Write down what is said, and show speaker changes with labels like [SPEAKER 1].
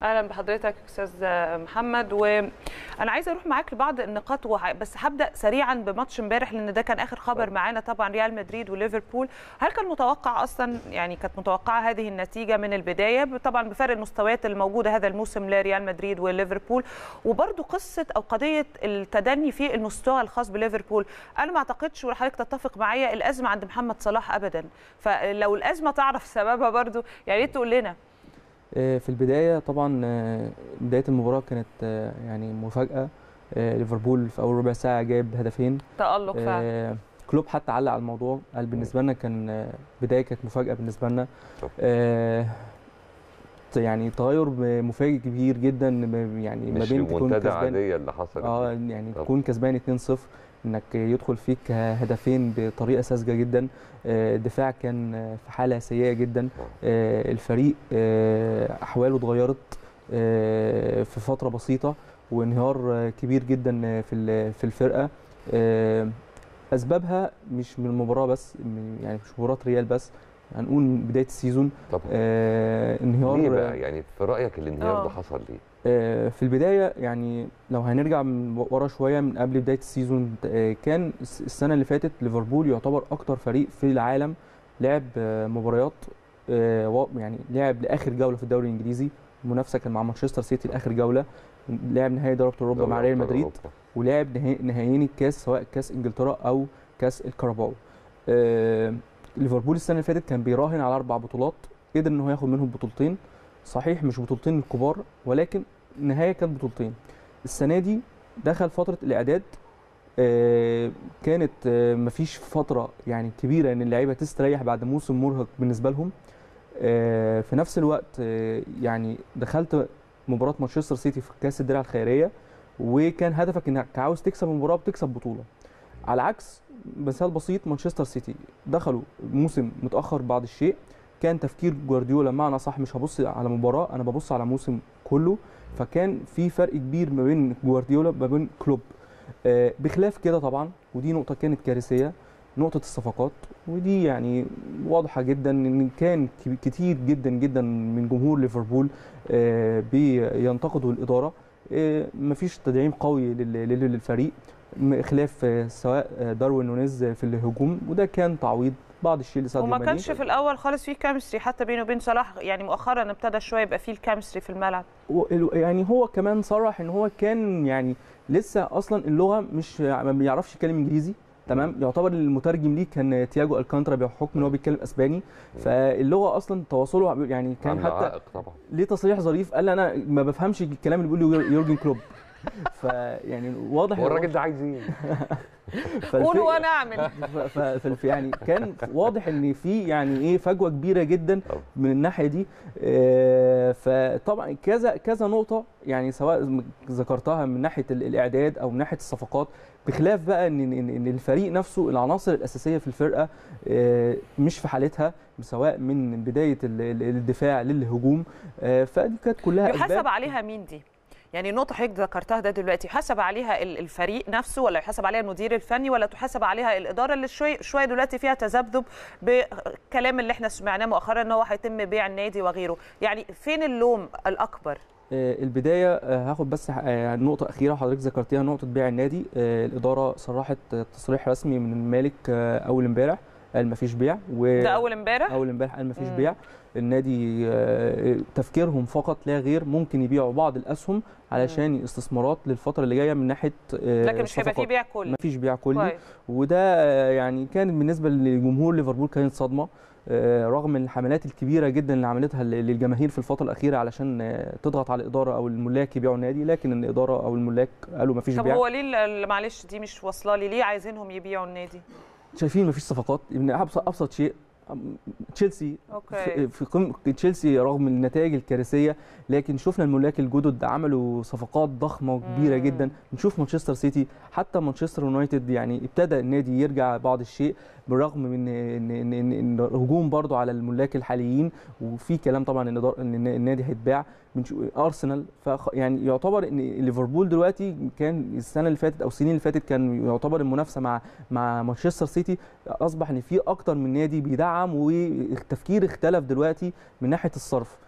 [SPEAKER 1] اهلا بحضرتك استاذ محمد وانا عايزه اروح معاك لبعض النقاط وح... بس هبدا سريعا بماتش امبارح لان ده كان اخر خبر معانا طبعا ريال مدريد وليفربول هل كان متوقع اصلا يعني كانت متوقعه هذه النتيجه من البدايه طبعا بفرق المستويات الموجوده هذا الموسم لريال مدريد وليفربول وبرده قصه او قضيه التدني في المستوى الخاص بليفربول انا ما اعتقدش وحضرتك تتفق معايا الازمه عند محمد صلاح ابدا فلو الازمه تعرف سببها برده يا ريت تقول لنا
[SPEAKER 2] في البدايه طبعا بدايه المباراه كانت يعني مفاجاه ليفربول في اول ربع ساعه جاب هدفين
[SPEAKER 1] تالق فعلا
[SPEAKER 2] كلوب حتى علق على الموضوع قال بالنسبه لنا كان بدايه كانت مفاجاه بالنسبه لنا يعني تغير مفاجئ كبير جدا يعني
[SPEAKER 3] ما بين تكون كسبان عاديه اللي حصلت
[SPEAKER 2] اه يعني تكون كسبان 2-0 انك يدخل فيك هدفين بطريقه ساذجه جدا الدفاع كان في حاله سيئه جدا الفريق احواله اتغيرت في فتره بسيطه وانهيار كبير جدا في في الفرقه اسبابها مش من المباراه بس يعني مش مباراه ريال بس هنقول من بدايه السيزون
[SPEAKER 3] طب
[SPEAKER 2] آه انهيار
[SPEAKER 3] ليه بقى يعني في رايك الانهيار ده حصل ليه؟
[SPEAKER 2] آه في البدايه يعني لو هنرجع من ورا شويه من قبل بدايه السيزون آه كان السنه اللي فاتت ليفربول يعتبر اكتر فريق في العالم لعب آه مباريات آه يعني لعب لاخر جوله في الدوري الانجليزي المنافسه كان مع مانشستر سيتي لاخر جوله لعب نهائي دوري ابطال اوروبا مع ريال مدريد ولعب نهائيين الكاس سواء كاس انجلترا او كاس الكاراباو آه ليفربول السنه اللي فاتت كان بيراهن على اربع بطولات قدر ان هو ياخد منهم بطولتين صحيح مش بطولتين الكبار ولكن النهايه كانت بطولتين السنه دي دخل فتره الاعداد آه كانت آه مفيش فتره يعني كبيره ان اللعيبه تستريح بعد موسم مرهق بالنسبه لهم آه في نفس الوقت يعني دخلت مباراه مانشستر سيتي في كاس الدرع الخيريه وكان هدفك انك عاوز تكسب المباراه بتكسب بطوله على عكس مثال بسيط مانشستر سيتي دخلوا موسم متاخر بعض الشيء كان تفكير جوارديولا معنى صح مش هبص على مباراه انا ببص على موسم كله فكان في فرق كبير ما بين جوارديولا وما بين كلوب آه بخلاف كده طبعا ودي نقطه كانت كارثيه نقطه الصفقات ودي يعني واضحه جدا ان كان كتير جدا جدا من جمهور ليفربول آه بينتقدوا الاداره آه مفيش تدعيم قوي للفريق خلاف سواء داروين نونيز في الهجوم وده كان تعويض بعض الشيء لساديو
[SPEAKER 1] وما كانش في الاول خالص في كيمستري حتى بينه وبين صلاح يعني مؤخرا ابتدى شويه يبقى فيه الكيمستري في الملعب
[SPEAKER 2] يعني هو كمان صرح ان هو كان يعني لسه اصلا اللغه مش ما بيعرفش يتكلم انجليزي تمام يعتبر المترجم ليه كان تياجو الكانترا بحكم ان هو بيتكلم اسباني فاللغه اصلا تواصله يعني كان حتى
[SPEAKER 3] طبعا
[SPEAKER 2] ليه تصريح ظريف قال انا ما بفهمش الكلام اللي بيقوله يورجن كلوب فيعني واضح
[SPEAKER 3] هو الراجل ده عايز ايه؟
[SPEAKER 1] قولوا وانا اعمل
[SPEAKER 2] ف يعني كان واضح ان في يعني ايه فجوه كبيره جدا من الناحيه دي فطبعا كذا كذا نقطه يعني سواء ذكرتها من ناحيه الاعداد او من ناحيه الصفقات بخلاف بقى ان ان الفريق نفسه العناصر الاساسيه في الفرقه مش في حالتها سواء من بدايه الدفاع للهجوم فدي كانت كلها
[SPEAKER 1] يحسب عليها مين دي؟ يعني النقطة حضرتك ذكرتها ده دلوقتي يحسب عليها الفريق نفسه ولا يحسب عليها المدير الفني ولا تحسب عليها الإدارة اللي شوية شوية دلوقتي فيها تذبذب بالكلام اللي احنا سمعناه مؤخرا ان هو هيتم بيع النادي وغيره، يعني فين اللوم الأكبر؟
[SPEAKER 2] البدايه هاخد بس نقطه اخيره حضرتك ذكرتيها نقطه بيع النادي الاداره صرحت تصريح رسمي من المالك اول امبارح قال مفيش بيع
[SPEAKER 1] و ده اول امبارح
[SPEAKER 2] اول امبارح قال مفيش بيع النادي تفكيرهم فقط لا غير ممكن يبيعوا بعض الاسهم علشان استثمارات للفتره اللي جايه من ناحيه
[SPEAKER 1] لكن مش هيبقى في بيع كلي
[SPEAKER 2] مفيش بيع كلي وده يعني كان بالنسبه لجمهور ليفربول كانت صدمه رغم الحملات الكبيره جدا اللي عملتها للجماهير في الفتره الاخيره علشان تضغط على الاداره او الملاك يبيعوا النادي لكن الاداره او الملاك قالوا مفيش
[SPEAKER 1] طب
[SPEAKER 2] بيع
[SPEAKER 1] طب هو ليه معلش دي مش واصله لي ليه عايزينهم يبيعوا النادي
[SPEAKER 2] شايفين مفيش صفقات من ابسط ابسط شيء تشيلسي
[SPEAKER 1] أوكي.
[SPEAKER 2] في قمه تشيلسي رغم النتائج الكارثيه لكن شفنا الملاك الجدد عملوا صفقات ضخمه وكبيره
[SPEAKER 1] مم.
[SPEAKER 2] جدا نشوف مانشستر سيتي حتى مانشستر يونايتد يعني ابتدى النادي يرجع بعض الشيء بالرغم من ان ان ان, إن هجوم برضه على الملاك الحاليين وفي كلام طبعا ان دار- ان النادي هيتباع من شو- ارسنال فخ يعني يعتبر ان ليفربول دلوقتي كان السنه اللي فاتت او السنين اللي فاتت كان يعتبر المنافسه مع مع مانشستر سيتي اصبح ان في اكتر من نادي بيدعم والتفكير اختلف دلوقتي من ناحيه الصرف